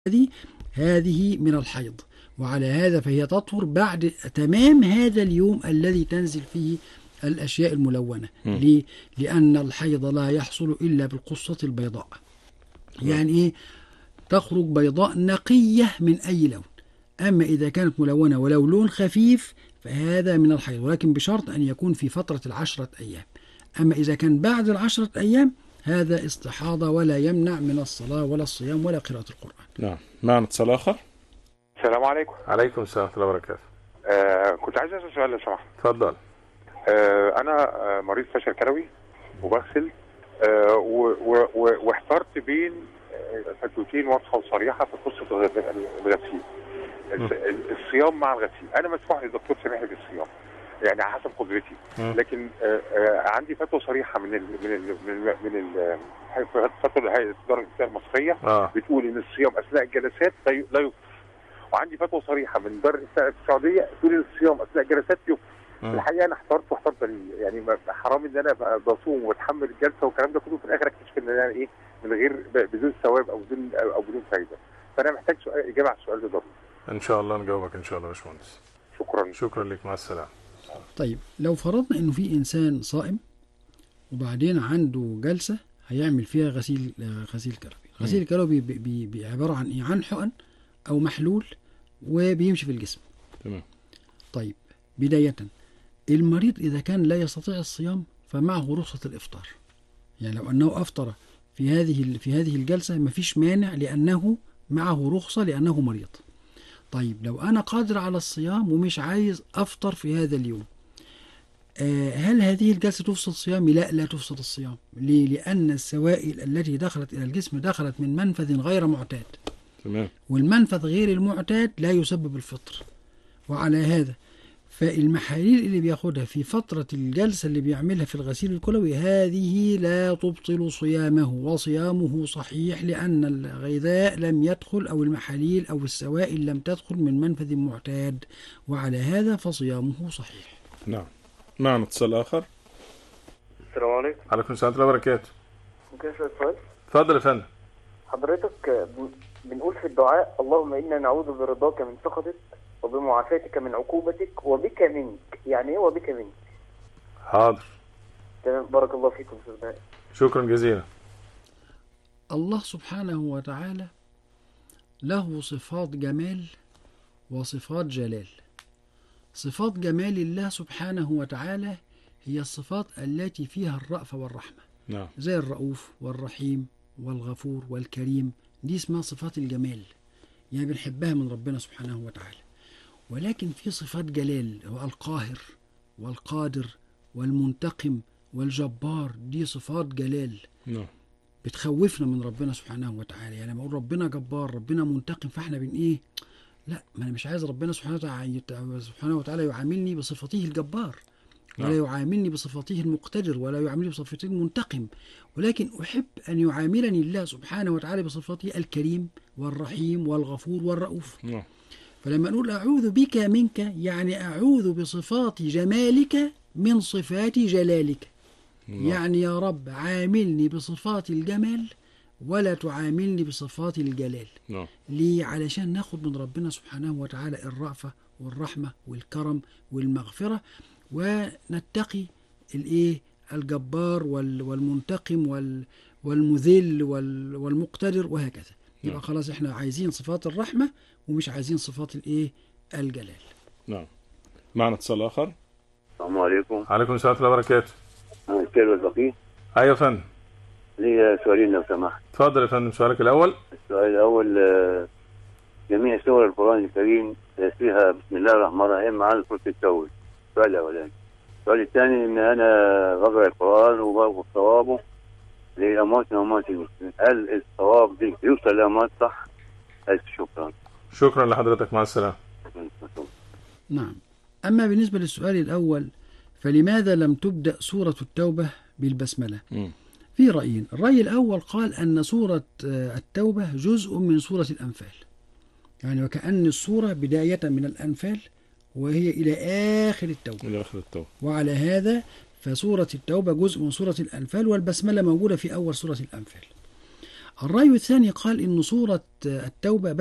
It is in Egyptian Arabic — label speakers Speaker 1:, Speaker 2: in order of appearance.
Speaker 1: هذه هذه من الحيض وعلى هذا فهي تطهر بعد تمام هذا اليوم الذي تنزل فيه الأشياء الملونة
Speaker 2: مم.
Speaker 1: ليه؟ لأن الحيض لا يحصل إلا بالقصة البيضاء يعني إيه تخرج بيضاء نقية من أي لون أما إذا كانت ملونة ولو لون خفيف فهذا من الحيض ولكن بشرط أن يكون في فترة العشرة أيام أما إذا كان بعد العشرة أيام هذا استحاضة ولا يمنع من الصلاة ولا الصيام ولا قراءة القرآن
Speaker 2: نعم معنا اتصال آخر
Speaker 3: السلام عليكم
Speaker 2: عليكم السلام ورحمة الله وبركاته
Speaker 3: آه كنت عايز اسال سؤال لو سمحت
Speaker 2: اتفضل
Speaker 3: آه انا آه مريض فشل كلوي وبغسل آه و- و- و- واحترت بين آه، فتوتين واضحه وصريحه في قصه الغ- الغسيل الس- الصيام مع الغسيل انا مسموح للدكتور سامح لي بالصيام يعني على حسب قدرتي
Speaker 2: مم.
Speaker 3: لكن آه آه عندي فتوى صريحه من ال من ال من ال من ال فتوى هيئه الاداره الإفتاء المصريه
Speaker 2: اه
Speaker 3: بتقول ان الصيام اثناء الجلسات لا ي- لا يفطر وعندي فتوى صريحه من دار الافتاء في السعوديه تقول ان الصيام اثناء الجلسات يفطر
Speaker 2: مم.
Speaker 3: الحقيقه انا احترت واحترت ال- يعني ما- حرام ان انا ابقى بصوم واتحمل الجلسه والكلام ده كله في الاخر اكتشف ان انا ايه من غير ب- بدون ثواب او بدون او بدون فايده فانا محتاج سؤال اجابه على السؤال ده ضروري
Speaker 2: ان شاء الله نجاوبك ان شاء الله يا باشمهندس
Speaker 3: شكرا
Speaker 2: شكرا لك مع السلامة
Speaker 1: طيب لو فرضنا انه في انسان صائم وبعدين عنده جلسه هيعمل فيها غسيل آه، غسيل كلوي غسيل الكلوي بي- بي- بي- عباره عن ايه عن حقن او محلول وبيمشي في الجسم
Speaker 2: تمام
Speaker 1: طيب بدايه المريض اذا كان لا يستطيع الصيام فمعه رخصه الافطار يعني لو انه افطر في هذه في هذه الجلسه مفيش مانع لانه معه رخصه لانه مريض طيب لو انا قادر على الصيام ومش عايز افطر في هذا اليوم آه، هل هذه الجلسة تفسد صيامي؟ لا لا تفسد الصيام ليه؟ لأن السوائل التي دخلت إلى الجسم دخلت من منفذ غير معتاد
Speaker 2: تمام
Speaker 1: والمنفذ غير المعتاد لا يسبب الفطر وعلى هذا فالمحاليل اللي بياخدها في فترة الجلسة اللي بيعملها في الغسيل الكلوي هذه لا تبطل صيامه وصيامه صحيح لأن الغذاء لم يدخل أو المحاليل أو السوائل لم تدخل من منفذ معتاد وعلى هذا فصيامه صحيح
Speaker 2: نعم معنا اتصال آخر
Speaker 4: السلام عليكم
Speaker 2: عليكم السلام ورحمة الله وبركاته
Speaker 4: ممكن اسال سؤال
Speaker 2: اتفضل يا فندم
Speaker 4: حضرتك آه، بن- بنقول في الدعاء اللهم انا نعوذ برضاك من سخطك وبمعافاتك من عقوبتك وبك منك يعني ايه وبك منك
Speaker 2: حاضر
Speaker 4: تمام بارك الله فيكم استاذ بهاء
Speaker 2: شكرا جزيلا
Speaker 1: الله سبحانه وتعالى له صفات جمال وصفات جلال صفات جمال الله سبحانه وتعالى هي الصفات التي فيها الرأفة والرحمة
Speaker 2: نعم
Speaker 1: زي الرؤوف والرحيم والغفور والكريم دي اسمها صفات الجمال يعني بنحبها من ربنا سبحانه وتعالى ولكن في صفات جلال هو القاهر والقادر والمنتقم والجبار دي صفات جلال
Speaker 2: نعم
Speaker 1: بتخوفنا من ربنا سبحانه وتعالى يعني لما اقول ربنا جبار ربنا منتقم فاحنا بن ايه لا ما انا مش عايز ربنا سبحانه وتعالى سبحانه وتعالى يعاملني بصفته الجبار ولا
Speaker 2: نعم.
Speaker 1: يعاملني بصفته المقتدر ولا يعاملني بصفته المنتقم ولكن احب ان يعاملني الله سبحانه وتعالى بصفته الكريم والرحيم والغفور والرؤوف
Speaker 2: نعم
Speaker 1: فلما نقول أعوذ بك منك يعني أعوذ بصفات جمالك من صفات جلالك
Speaker 2: نعم.
Speaker 1: يعني يا رب عاملني بصفات الجمال ولا تعاملني بصفات الجلال
Speaker 2: نعم
Speaker 1: ليه علشان ناخد من ربنا سبحانه وتعالى الرأفة والرحمة والكرم والمغفرة ونتقي الايه الجبار وال- والمنتقم وال- والمذل وال- والمقتدر وهكذا يبقى
Speaker 2: نعم.
Speaker 1: خلاص احنا عايزين صفات الرحمة ومش عايزين صفات الايه الجلال
Speaker 2: نعم معنا اتصال آخر
Speaker 5: السلام عليكم
Speaker 2: عليكم السلام ورحمة الله وبركاته
Speaker 5: انا الكيلو الفقيه
Speaker 2: أيوة يا فندم
Speaker 5: لي سؤالين لو سمحت
Speaker 2: اتفضل يا فندم سؤالك الأول
Speaker 5: السؤال الاول آه، جميع سور القران الكريم فيها بسم الله الرحمن الرحيم مع سوره التوبه السؤال الاولاني السؤال الثاني ان انا بقرا القران وباخذ ثوابه لامواتنا واموات المسلمين هل الثواب دي يوصل لاموات صح؟ الف شكرا
Speaker 2: شكرا لحضرتك مع السلامة
Speaker 1: نعم أما بالنسبة للسؤال الأول فلماذا لم تبدأ سورة التوبة بالبسملة
Speaker 2: مم.
Speaker 1: في رأيين الرأي الأول قال أن سورة آه، التوبة جزء من سورة الأنفال يعني وكأن السورة بداية من الأنفال وهي إلى آخر التوبة
Speaker 2: إلى آخر التوبة
Speaker 1: وعلى هذا فسورة التوبة جزء من سورة الأنفال والبسملة موجودة في أول سورة الأنفال الرأي الثاني قال إن سورة التوبة